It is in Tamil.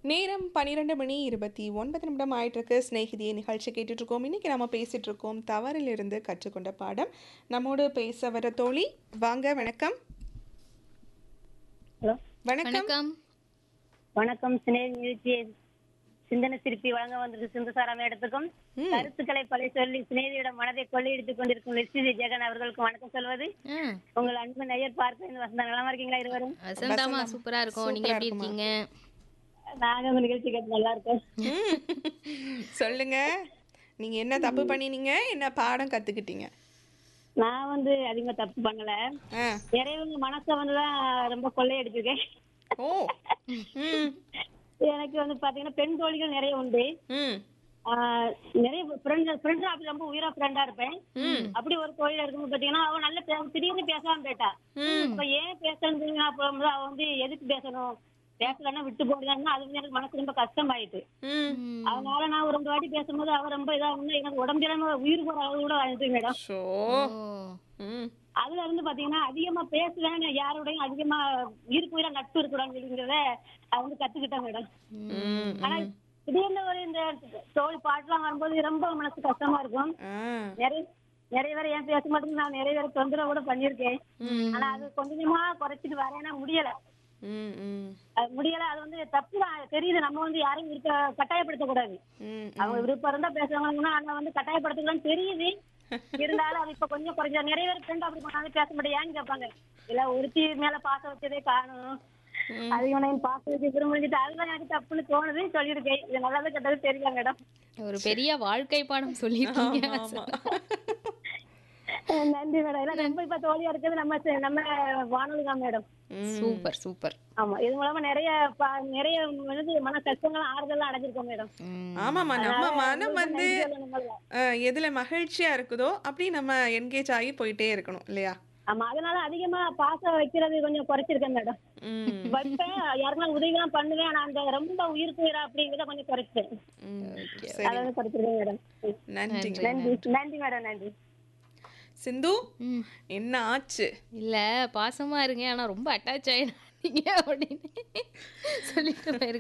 நேரம் பன்னிரெண்டு மணி இருபத்தி ஒன்பது நிமிடம் ஆயிட்டிருக்கு ஸ்நேகிதியை நிகழ்ச்சி கேட்டுட்டு இருக்கோம் இன்னைக்கு நம்ம பேசிட்டு இருக்கோம் தவறிலிருந்து கற்றுக்கொண்ட பாடம் நம்மோடு பேச வர தோழி வாங்க வணக்கம் ஹலோ வணக்கம் வணக்கம் வணக்கம் சினேகி நிகழ்ச்சி சிந்தனை சிற்பி வழங்க வந்திருக்கு சிந்துசாரா மேடத்துக்கும் ம். கருத்துக்களை பழைய சொல்லி சிநேகியோட மனதை கொள்ளையடித்துக் கொண்டிருக்கும் லட்சுமி ஜெகன் அவர்களுக்கும் வணக்கம் சொல்வது ஆ, உங்கள் அன்பு நையர் பார்க்க இந்த வசந்தா நலமா இருக்கீங்களா இருவரும் வசந்தாமா சூப்பரா இருக்கும் நீங்க எப்படி இருக்கீங்க நாங்க உங்க நிகழ்ச்சி கேட்டு நல்லா இருக்கோம் ம். சொல்லுங்க நீங்க என்ன தப்பு பண்ணினீங்க என்ன பாடம் கத்துக்கிட்டீங்க நான் வந்து அதிகமா தப்பு பண்ணல ஆ. இறைவங்க மனசை வந்துதான் ரொம்ப கொள்ளையடிச்சிருக்கேன் ஓ ம் எனக்கு வந்து பாத்தீங்கன்னா பெண் தோழிகள் நிறைய உண்டு ம் ஆஹ் நிறைய ஃப்ரெண்ட் ஃப்ரெண்ட் அப்படி ரொம்ப உயிரா ஃப்ரெண்டா இருப்பேன் அப்படி ஒரு கோயில இருக்கும்போது பாத்தீங்கன்னா அவ நல்ல பே- திடீர்னு பேசாம போயிட்டா இப்ப ஏன் பேசணும் அப்ப வந்து அவ வந்து எதுக்கு பேசணும் பேசலன்னா விட்டு போடுதான்னா அது வந்து எனக்கு மனசு ரொம்ப கஷ்டமாயிட்டு ம் அதனால நான் ஒரு ரெண்டு வாட்டி பேசும்போது அவ ரொம்ப இதா வந்து எனக்கு உடம்பு உயிர் போற அளவு கூட வாழ்ந்து மேடம் ஷோ ஓ ம் அதுல இருந்து பாத்தீங்கன்னா அதிகமா பேசுவேன் யாரோடையும் அதிகமா உயிருக்கு உயிரா நட்பு இருக்கக்கூடாதுங்கிறத அது வந்து கத்துக்கிட்டேன் மேடம் ம் ஆனா திடீர்னு ஒரு இந்த தோல் பாட்டுலாம் வரும்போது ரொம்ப மனசு கஷ்டமா இருக்கும் ஆ நிறைய நிறைய பேர் ஏன் பேச மாட்டேங்குது நான் நிறைய பேர் தொந்தரவு கூட பண்ணியிருக்கேன் ஆனா அது கொஞ்சம் கொஞ்சமா குறைச்சிட்டு வரேன்னா முடியல ம் ம் அது முடியல அது வந்து தப்பு தான் தெரியுது நம்ம வந்து யாரையும் இருக்க கட்டாயப்படுத்த கூடாது ம் அவங்க விருப்பம் இருந்தா பேசுவாங்கன்னா ஆனா வந்து கட்டாயப்படுத்தக்கூடாதுன்னு தெரியுது இருந்தாலும் அது இப்ப கொஞ்சம் குறைஞ்ச நிறைய பேர் ஃப்ரெண்ட் அப்படி பண்ணாலும் பேச முடியான்னு கேட்பாங்க இல்ல ஒருத்தி மேல பாசம் வச்சதே காணும் அது இவனையும் பாசம் வச்சு விரும்பிட்டு அதுதான் எனக்கு தப்புன்னு தோணுது சொல்லியிருக்கேன் இது நல்லது கெட்டது தெரியல மேடம் ஒரு பெரிய வாழ்க்கை பாடம் சொல்லிருக்கீங்க ஆமா நன்றி மேடம் எல்லாம் ரொம்ப இப்ப தோழியா இருக்கிறது நம்ம ச- நம்ம வானொலி தான் மேடம் சூப்பர் சூப்பர் ஆமா இது மூலமா நிறைய ப- நிறைய வந்து மன கஷ்டங்கள் ஆறுதல்லாம் அடைஞ்சிருக்கோம் மேடம் ம், ஆமாம்மா நம்ம மனம் வந்து நன்றி சொல்லணும் முதல்ல. அஹ், எதுல மகிழ்ச்சியா இருக்குதோ அப்படி நம்ம என்கேஜ் ஆகி போயிட்டே இருக்கணும் இல்லையா ஆமா அதனால அதிகமா பாசம் வைக்கிறது கொஞ்சம் குறைச்சிருக்கேன் மேடம் ம் வைப்பேன் யாருன்னா உதவிலாம் பண்ணுவேன் ஆனா அந்த ரொம்ப உயிருக்கு உயிரா அப்படிங்கிறத கொஞ்சம் குறைச்சிட்டேன் ம். அதை சரி வந்து குறைச்சிருக்கேன் மேடம் நன்றிங்க நன்றி நன்றி மேடம் நன்றி சிந்து ம். என்ன ஆச்சு இல்ல பாசமா இருங்க ஆனா ரொம்ப அட்டாச் ஆயிடாதீங்க அப்படின்னு சொல்லிட்டு போயிருக்கேன்